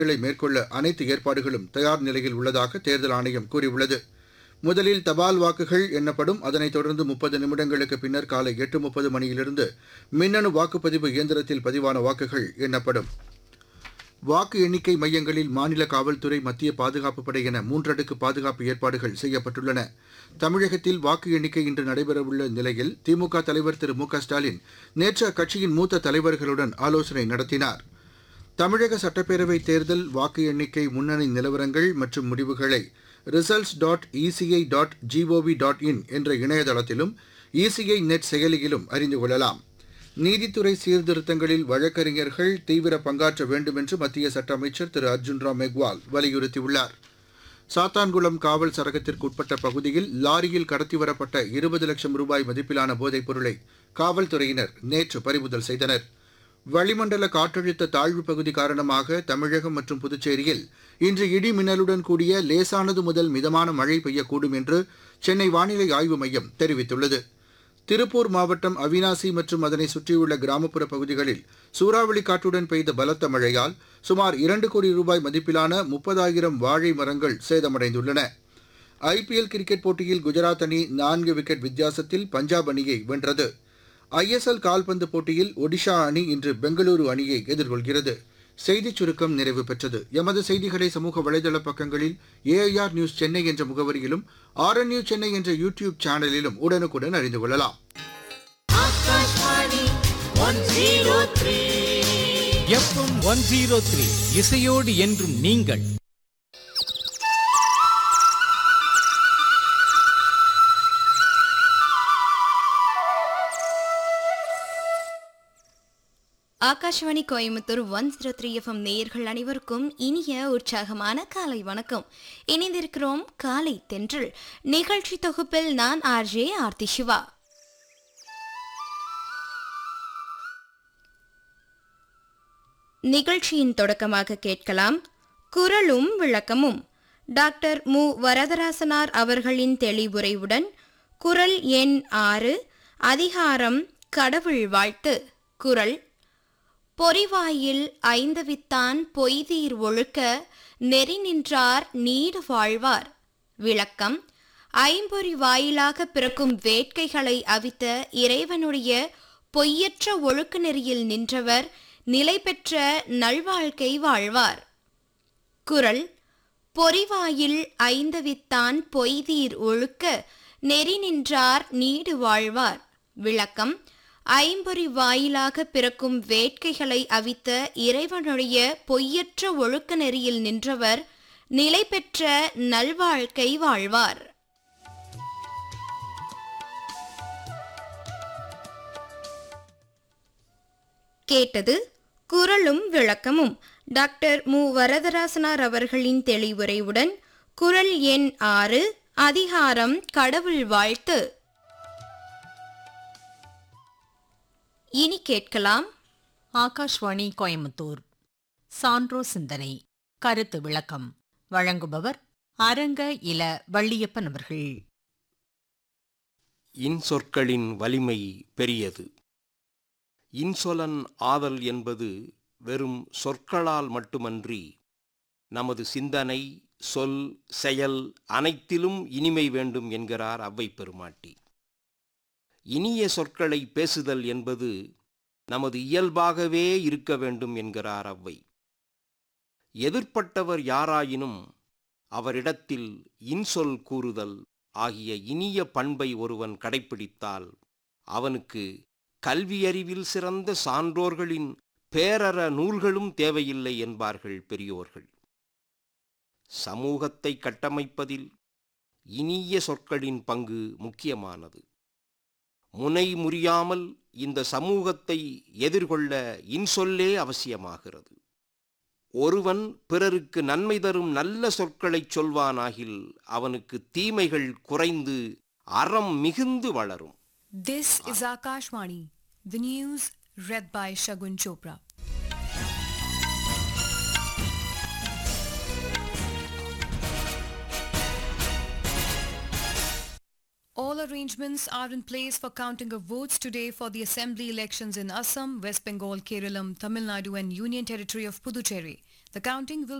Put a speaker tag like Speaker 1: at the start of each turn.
Speaker 1: களை மேற்கொள்ள அனைத்து ஏற்பாடுகளும் தயார் நிலையில் உள்ளதாக தேர்தல் ஆணையம் கூறியுள்ளது முதலில் தபால் வாக்குகள் எண்ணப்படும் அதனைத் தொடர்ந்து முப்பது நிமிடங்களுக்கு பின்னர் காலை எட்டு முப்பது மணியிலிருந்து மின்னணு வாக்குப்பதிவு இயந்திரத்தில் பதிவான வாக்குகள் எண்ணப்படும் வாக்கு எண்ணிக்கை மையங்களில் மாநில காவல்துறை மத்திய பாதுகாப்பு படை என மூன்றடுக்கு பாதுகாப்பு ஏற்பாடுகள் செய்யப்பட்டுள்ளன தமிழகத்தில் வாக்கு எண்ணிக்கை இன்று நடைபெறவுள்ள நிலையில் திமுக தலைவர் திரு மு க ஸ்டாலின் நேற்று அக்கட்சியின் மூத்த தலைவர்களுடன் ஆலோசனை நடத்தினார் தமிழக சட்டப்பேரவை தேர்தல் வாக்கு எண்ணிக்கை முன்னணி நிலவரங்கள் மற்றும் முடிவுகளை results dot ECI dot GOV dot in என்ற இணையதளத்திலும் இசிஐ நெட் செயலியிலும் அறிந்து கொள்ளலாம் நீதித்துறை சீர்திருத்தங்களில் வழக்கறிஞர்கள் தீவிர பங்காற்ற வேண்டும் என்று மத்திய சட்ட அமைச்சர் திரு அர்ஜுன் ராம் மெக்வால் வலியுறுத்தியுள்ளார் சாத்தான்குளம் காவல் சரகத்திற்கு உட்பட்ட பகுதியில் லாரியில் கடத்தி வரப்பட்ட இருபது லட்சம் ரூபாய் மதிப்பிலான போதைப் பொருளை காவல்துறையினர் நேற்று பறிமுதல் செய்தனர் வளிமண்டல காற்றழுத்த தாழ்வு பகுதி காரணமாக தமிழகம் மற்றும் புதுச்சேரியில் இன்று இடி மின்னலுடன் கூடிய லேசானது முதல் மிதமான மழை பெய்யக்கூடும் என்று சென்னை வானிலை ஆய்வு மையம் தெரிவித்துள்ளது திருப்பூர் மாவட்டம் அவினாசி மற்றும் அதனை சுற்றியுள்ள கிராமப்புற பகுதிகளில் சூறாவளி காற்றுடன் பெய்த பலத்த மழையால் சுமார் இரண்டு கோடி ரூபாய் மதிப்பிலான முப்பதாயிரம் வாழை மரங்கள் சேதமடைந்துள்ளன ஐபிஎல் கிரிக்கெட் போட்டியில் குஜராத் அணி நான்கு விக்கெட் வித்தியாசத்தில் பஞ்சாப் அணியை வென்றது ஐஎஸ்எல் கால்பந்து போட்டியில் ஒடிஷா அணி இன்று பெங்களூரு அணியை எதிர்கொள்கிறது செய்திச் சுருக்கம் நிறைவு பெற்றது எமது செய்திகளை சமூக வலைதள பக்கங்களில் ஏஐஆர் நியூஸ் சென்னை என்ற முகவரியிலும் ஆர்என் நியூஸ் சென்னை என்ற யூடியூப் சேனலிலும் உடனுக்குடன் அறிந்து கொள்ளலாம்
Speaker 2: Akashvani one zero three
Speaker 3: FM one zero three இசையோடு என்றும் நீங்கள்
Speaker 4: Akashvani Coimbatore one zero three FM நேயர்கள் அனைவருக்கும் இனிய உற்சாகமான காலை வணக்கம் இணைந்திருக்கிறோம் காலை தென்றல் நிகழ்ச்சி தொகுப்பில் நான் ஆர்ஜே ஆர்த்தி சிவா நிகழ்ச்சியின் தொடக்கமாக கேட்கலாம் குரலும் விளக்கமும் டாக்டர் மு வரதராசனார் அவர்களின் தெளிவுரையுடன் குரல் எண் ஆறு அதிகாரம் கடவுள் வாழ்த்து குரல் பொறிவாயில் ஐந்தவித்தான் பொய்தீர் ஒழுக்க நெறி நின்றார் நீடு வாழ்வார் விளக்கம் ஐம்பொறி வாயிலாக பிறக்கும் வேட்கைகளை அவித்த இறைவனுடைய பொய்யற்ற ஒழுக்க நெறியில் நின்றவர் நிலை பெற்ற நல்வாழ்க்கை வாழ்வார் குரல் பொறிவாயில் ஐந்தவித்தான் பொய்தீர் ஒழுக்க நெறி நின்றார் நீடு வாழ்வார் விளக்கம் ஐம்பொறி வாயிலாக பிறக்கும் வேட்கைகளை அவித்த இறைவனுடைய பொய்யற்ற ஒழுக்க நெறியில் நின்றவர் நிலை பெற்ற நல்வாழ்க்கை வாழ்வார் கேட்டது குரலும் விளக்கமும் டாக்டர் மு வரதராசனார் அவர்களின் தெளிவுரையுடன் குரல் எண் ஆறு அதிகாரம் கடவுள் வாழ்த்து இனி கேட்கலாம்
Speaker 5: ஆகாஷ்வாணி கோயம்புத்தூர் சான்றோ சிந்தனை கருத்து விளக்கம் வழங்குபவர் அரங்க இல வள்ளியப்பன் அவர்கள்
Speaker 6: இன்சொற்களின் வலிமை பெரியது இன்சொலன் ஆதல் என்பது வெறும் சொற்களால் மட்டுமன்றி நமது சிந்தனை சொல் செயல் அனைத்திலும் இனிமை வேண்டும் என்கிறார் அவ்வை பெருமாட்டி இனிய சொற்களை பேசுதல் என்பது நமது இயல்பாகவே இருக்க வேண்டும் என்கிறார் அவ்வை எதிர்ப்பட்டவர் யாராயினும் அவரிடத்தில் இன்சொல் கூறுதல் ஆகிய இனிய பண்பை ஒருவன் கடைப்பிடித்தால் அவனுக்கு கல்வியறிவில் சிறந்த சான்றோர்களின் பேரற நூல்களும் தேவையில்லை என்பார்கள் பெரியோர்கள் சமூகத்தை கட்டமைப்பதில் இனிய சொற்களின் பங்கு முக்கியமானது முனை முறியாமல் இந்த சமூகத்தை எதிர்கொள்ள இன்சொல்லே அவசியமாகிறது ஒருவன் பிறருக்கு நன்மை தரும் நல்ல சொற்களைச் சொல்வானாகில் அவனுக்கு தீமைகள் குறைந்து அறம் மிகுந்து வளரும்
Speaker 7: This is Akashvani, the news read by Shagun Chopra. All arrangements are in place for counting of votes today for the assembly elections in Assam, West Bengal, Keralam, Tamil Nadu and Union Territory of Puducherry. The counting will